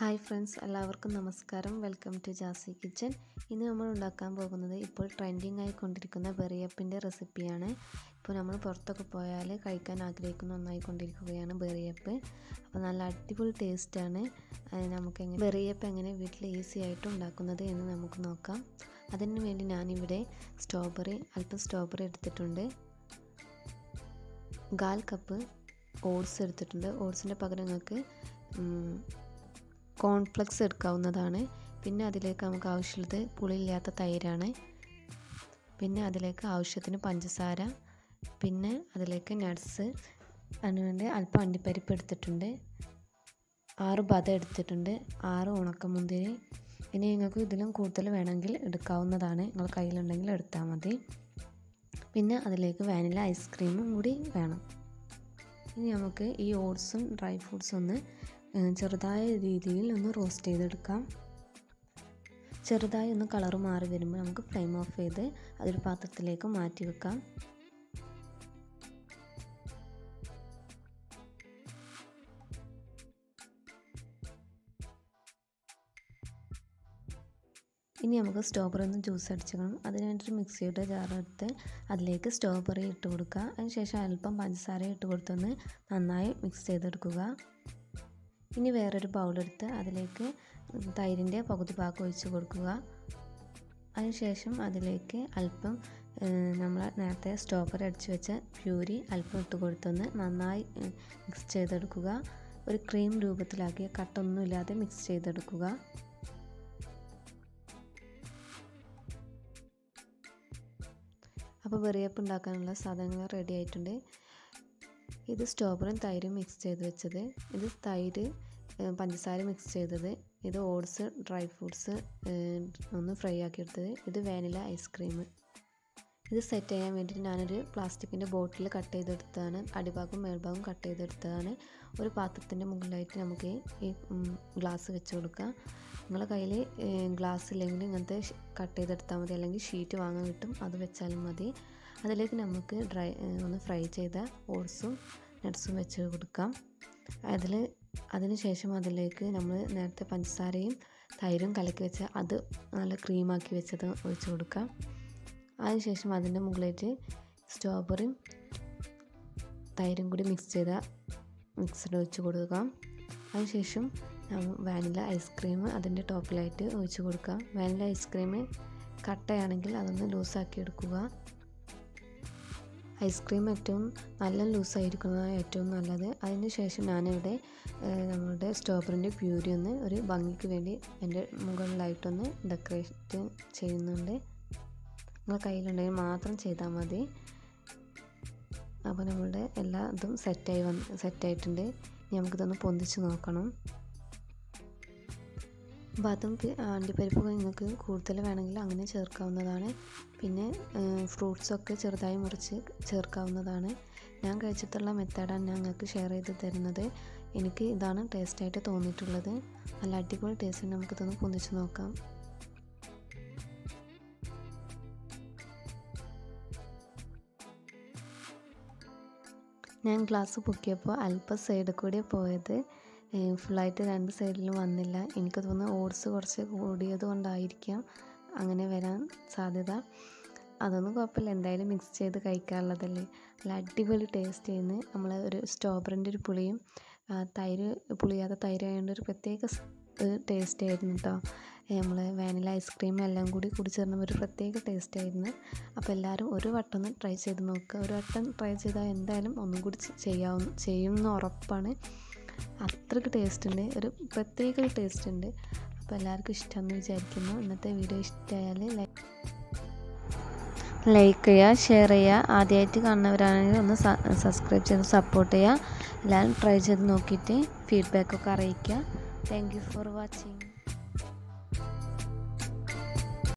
hi friends എല്ലാവർക്കും നമസ്കാരം welcome to Jassie kitchen ഇന്ന് നമ്മൾ ഉണ്ടാക്കാൻ പോകുന്നത് ഇപ്പോൾ ട്രെൻഡിങ് ആയിക്കൊണ്ടിരിക്കുന്ന ബെറിയപ്പിൻ്റെ റെസിപ്പിയാണ് ഇപ്പോൾ നമ്മൾ പുറത്തൊക്കെ പോയാൽ കഴിക്കാൻ ആഗ്രഹിക്കുന്ന ഒന്നായിക്കൊണ്ടിരിക്കുകയാണ് ബെറിയപ്പ് അപ്പോൾ നല്ല അടിപൊളി ടേസ്റ്റാണ് നമുക്ക് എങ്ങനെ ബെറിയപ്പ് എങ്ങനെ വീട്ടിൽ ഈസി ആയിട്ട് ഉണ്ടാക്കുന്നത് എന്ന് നമുക്ക് നോക്കാം അതിന് വേണ്ടി ഞാനിവിടെ സ്ട്രോബെറി അല്പം സ്ട്രോബെറി എടുത്തിട്ടുണ്ട് കാൽ കപ്പ് ഓട്സ് എടുത്തിട്ടുണ്ട് ഓട്സിൻ്റെ പകരം നിങ്ങൾക്ക് കോൺഫ്ലെക്സ് എടുക്കാവുന്നതാണ് പിന്നെ അതിലേക്ക് നമുക്ക് ആവശ്യമുള്ളത് പുളിയില്ലാത്ത തൈരാണ് പിന്നെ അതിലേക്ക് ആവശ്യത്തിന് പഞ്ചസാര പിന്നെ അതിലേക്ക് നട്ട്സ് അതിനുവേണ്ടി അല്പം അണ്ടിപ്പരിപ്പ് എടുത്തിട്ടുണ്ട് ആറ് ബദ എടുത്തിട്ടുണ്ട് ആറ് ഉണക്കമുന്തിരി ഇനി നിങ്ങൾക്ക് ഇതിലും കൂടുതൽ വേണമെങ്കിൽ എടുക്കാവുന്നതാണ് നിങ്ങൾ കയ്യിലുണ്ടെങ്കിൽ എടുത്താൽ മതി പിന്നെ അതിലേക്ക് വാനില ഐസ്ക്രീമും കൂടി വേണം ഇനി നമുക്ക് ഈ ഓട്സും ഡ്രൈ ഫ്രൂട്ട്സും ഒന്ന് ചെറുതായ രീതിയിൽ ഒന്ന് റോസ്റ്റ് ചെയ്തെടുക്കാം ചെറുതായി ഒന്ന് കളർ മാറി വരുമ്പോൾ നമുക്ക് ഫ്ലെയിം ഓഫ് ചെയ്ത് അതൊരു പാത്രത്തിലേക്ക് മാറ്റി വെക്കാം ഇനി നമുക്ക് സ്ട്രോബെറി ഒന്ന് ജ്യൂസ് അടിച്ചെടുക്കണം അതിന് വേണ്ടിയിട്ട് മിക്സിയുടെ ജാറെടുത്ത് അതിലേക്ക് സ്ട്രോബെറി ഇട്ട് കൊടുക്കുക അതിനുശേഷം അല്പം പഞ്ചസാര ഇട്ട് കൊടുത്തൊന്ന് നന്നായി മിക്സ് ചെയ്തെടുക്കുക ഇനി വേറൊരു ബൗളെടുത്ത് അതിലേക്ക് തൈരിൻ്റെ പകുതി ഭാഗം ഒഴിച്ച് കൊടുക്കുക അതിനുശേഷം അതിലേക്ക് അല്പം നമ്മൾ നേരത്തെ സ്ട്രോബെറി അടിച്ച് വെച്ച പ്യൂരി അല്പം ഇട്ട് കൊടുത്തൊന്ന് നന്നായി മിക്സ് ചെയ്തെടുക്കുക ഒരു ക്രീം രൂപത്തിലാക്കി കട്ടൊന്നുമില്ലാതെ മിക്സ് ചെയ്തെടുക്കുക അപ്പോൾ വെറിയപ്പ് ഉണ്ടാക്കാനുള്ള സാധനങ്ങൾ റെഡി ആയിട്ടുണ്ട് ഇത് സ്ട്രോബെറിയും തൈരും മിക്സ് ചെയ്ത് വെച്ചത് ഇത് തൈര് പഞ്ചസാര മിക്സ് ചെയ്തത് ഇത് ഓട്സ് ഡ്രൈ ഫ്രൂട്ട്സ് ഒന്ന് ഫ്രൈ ആക്കി എടുത്തത് ഇത് വാനില ഐസ്ക്രീം ഇത് സെറ്റ് ചെയ്യാൻ വേണ്ടിയിട്ട് ഞാനൊരു പ്ലാസ്റ്റിക്കിൻ്റെ ബോട്ടിൽ കട്ട് ചെയ്തെടുത്തതാണ് അടിഭാഗം മേൽഭാഗം കട്ട് ചെയ്തെടുത്തതാണ് ഒരു പാത്രത്തിൻ്റെ മുകളിലായിട്ട് നമുക്ക് ഈ ഗ്ലാസ് വെച്ച് കൊടുക്കാം നിങ്ങളുടെ കയ്യിൽ ഗ്ലാസ് ഇല്ലെങ്കിൽ ഇങ്ങനത്തെ കട്ട് ചെയ്തെടുത്താൽ മതി അല്ലെങ്കിൽ ഷീറ്റ് വാങ്ങാൻ കിട്ടും അത് വെച്ചാലും മതി അതിലേക്ക് നമുക്ക് ഡ്രൈ ഒന്ന് ഫ്രൈ ചെയ്ത ഓട്സും നട്ട്സും വെച്ച് കൊടുക്കാം അതിൽ അതിന് ശേഷം അതിലേക്ക് നമ്മൾ നേരത്തെ പഞ്ചസാരയും തൈരും കലക്കി വെച്ച അത് നല്ല ക്രീമാക്കി വെച്ചത് ഒഴിച്ച് കൊടുക്കാം അതിനുശേഷം അതിൻ്റെ മുകളിലേക്ക് സ്ട്രോബെറിയും തൈരും കൂടി മിക്സ് ചെയ്ത മിക്സഡ് ഒഴിച്ച് കൊടുക്കാം അതിനുശേഷം വാനില ഐസ്ക്രീം അതിൻ്റെ ടോപ്പിലായിട്ട് ഒഴിച്ച് കൊടുക്കാം വാനില ഐസ്ക്രീം കട്ടയാണെങ്കിൽ അതൊന്ന് ലൂസാക്കി എടുക്കുക ഐസ്ക്രീം ഏറ്റവും നല്ല ലൂസായിരിക്കുന്നതാണ് ഏറ്റവും നല്ലത് അതിന് ശേഷം ഞാനിവിടെ നമ്മളുടെ സ്ട്രോബെറിൻ്റെ പ്യൂരി ഒന്ന് ഒരു ഭംഗിക്ക് വേണ്ടി എൻ്റെ മുകളിലായിട്ടൊന്ന് ഡെക്കറേറ്റ് ചെയ്യുന്നുണ്ട് നിങ്ങൾ കയ്യിലുണ്ടെങ്കിൽ മാത്രം ചെയ്താൽ മതി അപ്പോൾ നമ്മളുടെ എല്ലാ ഇതും സെറ്റായി വന്ന് സെറ്റായിട്ടുണ്ട് ഇനി നമുക്കിതൊന്ന് പൊന്തിച്ച് നോക്കണം അപ്പോൾ അതും അണ്ടിപ്പരിപ്പ് നിങ്ങൾക്ക് കൂടുതൽ വേണമെങ്കിൽ അങ്ങനെ ചേർക്കാവുന്നതാണ് പിന്നെ ഫ്രൂട്ട്സൊക്കെ ചെറുതായി മുറിച്ച് ചേർക്കാവുന്നതാണ് ഞാൻ കഴിച്ചിട്ടുള്ള മെത്തേഡാണ് ഞങ്ങൾക്ക് ഷെയർ ചെയ്ത് തരുന്നത് എനിക്ക് ഇതാണ് ടേസ്റ്റായിട്ട് തോന്നിയിട്ടുള്ളത് നല്ല അടിപൊളി ടേസ്റ്റ് നമുക്കിതൊന്ന് പൊന്തിച്ച് നോക്കാം ഞാൻ ഗ്ലാസ് പൊക്കിയപ്പോൾ അല്പം സൈഡിൽ കൂടി പോയത് ഫുള്ളായിട്ട് രണ്ട് സൈഡിലും വന്നില്ല എനിക്ക് തോന്നുന്നു ഓട്സ് കുറച്ച് കൂടിയത് കൊണ്ടായിരിക്കാം അങ്ങനെ വരാൻ സാധ്യത അതൊന്നും കുഴപ്പമില്ല എന്തായാലും മിക്സ് ചെയ്ത് കഴിക്കാനുള്ളതല്ലേ നല്ല അടിപൊളി ടേസ്റ്റ് ചെയ്യുന്നു നമ്മൾ ഒരു സ്ട്രോബെറിൻ്റെ ഒരു പുളിയും തൈര് പുളിയാത്ത തൈര് ആയതുകൊണ്ട് ഒരു പ്രത്യേക ടേസ്റ്റ് ആയിരുന്നു കേട്ടോ നമ്മൾ വാനില ഐസ്ക്രീം എല്ലാം കൂടി കൂടി ചേർന്ന ഒരു പ്രത്യേക ടേസ്റ്റ് ആയിരുന്നു അപ്പോൾ എല്ലാവരും ഒരു വട്ടം ഒന്ന് ട്രൈ ചെയ്ത് നോക്കുക ഒരു വട്ടം ട്രൈ ചെയ്താൽ എന്തായാലും ഒന്നും കൂടി ചെയ്യാവുന്ന ചെയ്യുമെന്ന് ഉറപ്പാണ് അത്രയ്ക്ക് ടേസ്റ്റ് ഉണ്ട് ഒരു പ്രത്യേക ടേസ്റ്റ് ഉണ്ട് അപ്പോൾ എല്ലാവർക്കും ഇഷ്ടമെന്ന് വിചാരിക്കുന്നു ഇന്നത്തെ വീഡിയോ ഇഷ്ടമായാൽ ലൈക്ക് ലൈക്ക് ചെയ്യുക ഷെയർ ചെയ്യുക ആദ്യമായിട്ട് കാണുന്നവരാണെങ്കിൽ ഒന്ന് സബ്സ്ക്രൈബ് ചെയ്ത് സപ്പോർട്ട് ചെയ്യുക എല്ലാവരും ട്രൈ ചെയ്ത് നോക്കിയിട്ട് ഫീഡ്ബാക്കൊക്കെ അറിയിക്കുക താങ്ക് യു ഫോർ വാച്ചിങ്